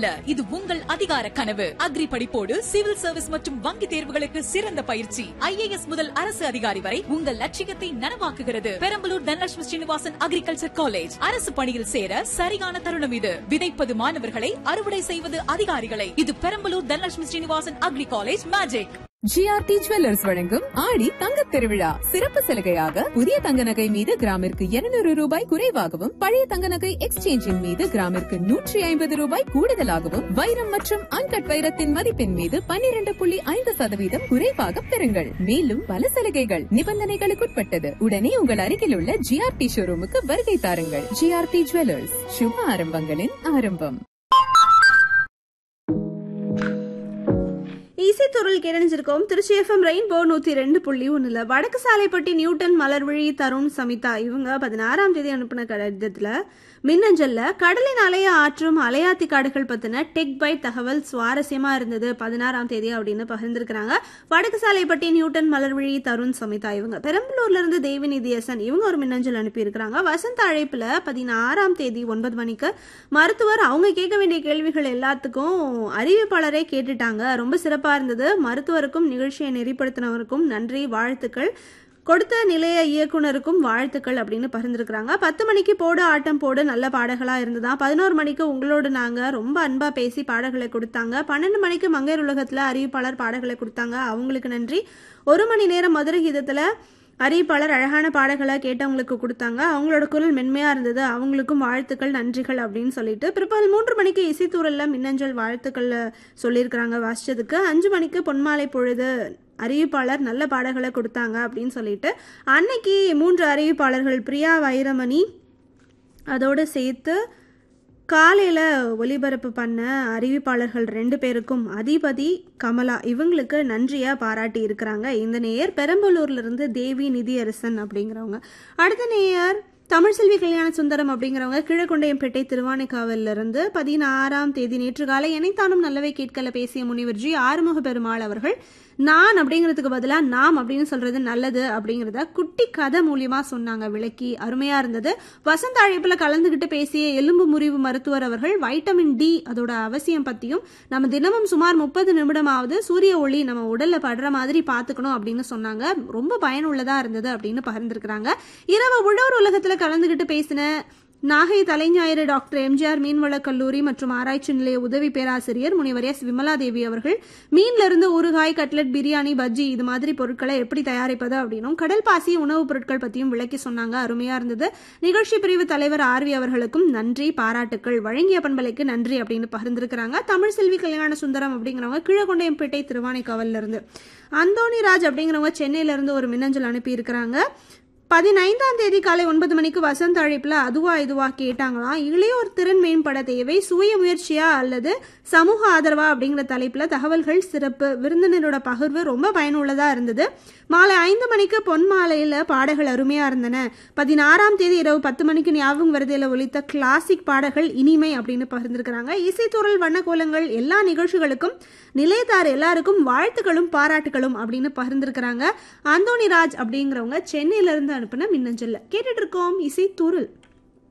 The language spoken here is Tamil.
அல்ல இது உங்கள் அதிகார கனவு அக்ரி படிப்போடு சிவில் சர்வீஸ் மற்றும் வங்கி தேர்வுகளுக்கு சிறந்த பயிற்சி ஐஏஎஸ் முதல் அரசு அதிகாரி வரை உங்கள் லட்சியத்தை நனவாக்குகிறது பெரம்பலூர் தனலட்சுமி ஸ்ரீனிவாசன் அக்ரிகல்ச்சர் காலேஜ் அரசு பணியில் சேர சரியான தருணம் இது விதைப்பது மாணவர்களை அறுவடை செய்வது அதிகாரிகளை இது Perambalur Dhanalakshmi Srinivasan agri college magic GRT jewellers வழங்கும் ஆடி தங்கத் திருவிழா சிறப்பு சலுகையாக புதிய தங்க நகை மீது கிராமிற்கு 200 ரூபாய் குறைவாகவும் பழைய தங்க நகை எக்ஸ்சேஞ்சின் மீது கிராமிற்கு நூற்றி ஐம்பது ரூபாய் கூடுதலாகவும் வைரம் மற்றும் அன்கட் வைரத்தின் மதிப்பின் மீது 12.5% புள்ளி ஐந்து சதவீதம் குறைவாக பெறுங்கள் மேலும் பல சலுகைகள் நிபந்தனைகளுக்குட்பட்டது உடனே உங்கள் அருகில் உள்ள ஜிஆர்டி ஷோரூமுக்கு வருகை தாருங்கள் ஜிஆர்டி ஜுவல்லர்ஸ் சுப ஆரம்பங்களின் ஆரம்பம் இசைத்துறையில் கேட்டணிஞ்சிருக்கோம் திருச்சி எஃப்எம் ரெயின்போ நூத்தி ரெண்டு புள்ளி ஒண்ணுல வடக்கு சாலைப்பட்டி நியூட்டன் மலர்விழி தருண் சமிதா இவங்க பதினாறாம் தேதி அனுப்பின கடிதத்துல மின்னஞ்சல்ல கடலின் அலைய ஆற்றும் அலையாத்தி காடுகள் பத்தின டெக் பைட் தகவல் சுவாரஸ்யமா இருந்தது பதினாறாம் தேதி அப்படின்னு பகிர்ந்திருக்கிறாங்க வடக்கு சாலைப்பட்டி நியூட்டன் மலர்விழி தருண் சமிதா இவங்க பெரம்பலூர்ல இருந்து தேவி நிதியசன் இவங்க ஒரு மின்னஞ்சல் அனுப்பியிருக்கிறாங்க வசந்த அழைப்புல பதினாறாம் தேதி ஒன்பது மணிக்கு மருத்துவர் அவங்க கேட்க வேண்டிய கேள்விகள் எல்லாத்துக்கும் அறிவிப்பாளரே கேட்டுட்டாங்க ரொம்ப சிறப்பா இருந்தது மருத்துவருக்கும் நிகழ்ச்சியை நெறிப்படுத்தினவருக்கும் நன்றி வாழ்த்துக்கள் கொடுத்த நிலைய இயக்குனருக்கும் வாழ்த்துக்கள் அப்படின்னு பகிர்ந்துருக்கிறாங்க பத்து மணிக்கு போடு ஆட்டம் போடு நல்ல பாடகளா இருந்ததா பதினோரு மணிக்கு உங்களோடு நாங்க ரொம்ப அன்பா பேசி பாடல்களை கொடுத்தாங்க பன்னெண்டு மணிக்கு மங்கையர் உலகத்துல அறிவிப்பாளர் பாடல்களை கொடுத்தாங்க அவங்களுக்கு நன்றி ஒரு மணி நேரம் மதுரை கீதத்துல அறிவிப்பாளர் அழகான பாடல்களை கேட்டவங்களுக்கு கொடுத்தாங்க அவங்களோட குரல் மென்மையா இருந்தது அவங்களுக்கும் வாழ்த்துக்கள் நன்றிகள் அப்படின்னு சொல்லிட்டு பிற்பகல் மூன்று மணிக்கு இசைத்தூரல்ல மின்னஞ்சல் வாழ்த்துக்கள் சொல்லியிருக்கிறாங்க வாசிச்சதுக்கு அஞ்சு மணிக்கு பொன்மாலை பொழுது அறிவிப்பாளர் நல்ல பாடல்களை கொடுத்தாங்க அப்படின்னு சொல்லிட்டு அன்னைக்கு மூன்று அறிவிப்பாளர்கள் பிரியா வைரமணி அதோடு சேர்த்து காலையில் ஒளிபரப்பு பண்ண அறிவிப்பாளர்கள் ரெண்டு பேருக்கும் அதிபதி கமலா இவங்களுக்கு நன்றியாக பாராட்டி இருக்கிறாங்க இந்த நேயர் பெரம்பலூர்லேருந்து தேவி நிதியரசன் அப்படிங்கிறவங்க அடுத்த நேயர் தமிழ்செல்வி கல்யாண சுந்தரம் அப்படிங்கிறவங்க கிழக்குண்டையம்பேட்டை திருவானைக்காவல்ல இருந்து பதினாறாம் தேதி நேற்று காலை இணைத்தானும் நல்லவை கேட்கல பேசிய முனிவர் ஜி ஆறுமுக பெருமாள் அவர்கள் நான் அப்படிங்கிறதுக்கு பதிலாக நாம் அப்படின்னு சொல்றது நல்லது அப்படிங்கிறத குட்டி கதை மூலியமா சொன்னாங்க விளக்கி அருமையா இருந்தது வசந்த அழைப்புல கலந்துகிட்டு பேசிய எலும்பு முறிவு மருத்துவர் அவர்கள் வைட்டமின் டி அதோட அவசியம் பத்தியும் நம்ம தினமும் சுமார் முப்பது நிமிடமாவது சூரிய ஒளி நம்ம உடல்ல படுற மாதிரி பாத்துக்கணும் அப்படின்னு சொன்னாங்க ரொம்ப பயனுள்ளதா இருந்தது அப்படின்னு பகிர்ந்திருக்கிறாங்க இரவு உழவர் உலகத்துல கலந்துகிட்டு பேசின நாகை தலைஞாயிறு டாக்டர் எம்ஜிஆர் மீன்வள கல்லூரி மற்றும் ஆராய்ச்சி நிலைய உதவி பேராசிரியர் முனைவர் எஸ் விமலாதேவி அவர்கள் மீன்ல இருந்து ஊறுகாய் கட்லெட் பிரியாணி பஜ்ஜி இது மாதிரி பொருட்களை எப்படி தயாரிப்பது அப்படின்னும் கடல் பாசி உணவுப் பொருட்கள் பத்தியும் விளக்கி சொன்னாங்க அருமையா இருந்தது நிகழ்ச்சி பிரிவு தலைவர் ஆர்வி அவர்களுக்கும் நன்றி பாராட்டுக்கள் வழங்கிய பண்பலைக்கு நன்றி அப்படின்னு பகிர்ந்திருக்கிறாங்க தமிழ் செல்வி கல்யாண சுந்தரம் அப்படிங்கிறவங்க கீழகொண்டையம்பேட்டை திருவானைக்காவல்ல இருந்து அந்தோணி ராஜ் அப்படிங்கிறவங்க சென்னையில இருந்து ஒரு மின்னஞ்சல் அனுப்பி இருக்கிறாங்க பதினைந்தாம் தேதி காலை ஒன்பது மணிக்கு வசந்த அழைப்புல அதுவா இதுவா கேட்டாங்களாம் இளையோர் திறன் மேம்பட தேவை சுய முயற்சியா அல்லது சமூக ஆதரவா அப்படிங்கிற தலைப்புல தகவல்கள் சிறப்பு விருந்தினரோட பகிர்வு ரொம்ப பயனுள்ளதா இருந்தது மாலை ஐந்து மணிக்கு பொன் மாலையில பாடல்கள் அருமையா இருந்தன பதினாறாம் தேதி இரவு பத்து மணிக்கு ஞாபகம் வருதையில ஒலித்த கிளாசிக் பாடல்கள் இனிமை அப்படின்னு பகிர்ந்திருக்கிறாங்க இசைத்துறல் வண்ணக்கோலங்கள் எல்லா நிகழ்ச்சிகளுக்கும் நிலையத்தார் எல்லாருக்கும் வாழ்த்துக்களும் பாராட்டுகளும் அப்படின்னு பகிர்ந்திருக்கிறாங்க அந்தோணி ராஜ் அப்படிங்கிறவங்க சென்னையில இருந்து அனுப்பின மின்னஞ்சல்ல கேட்டுட்டு இருக்கோம் இசை தூரல்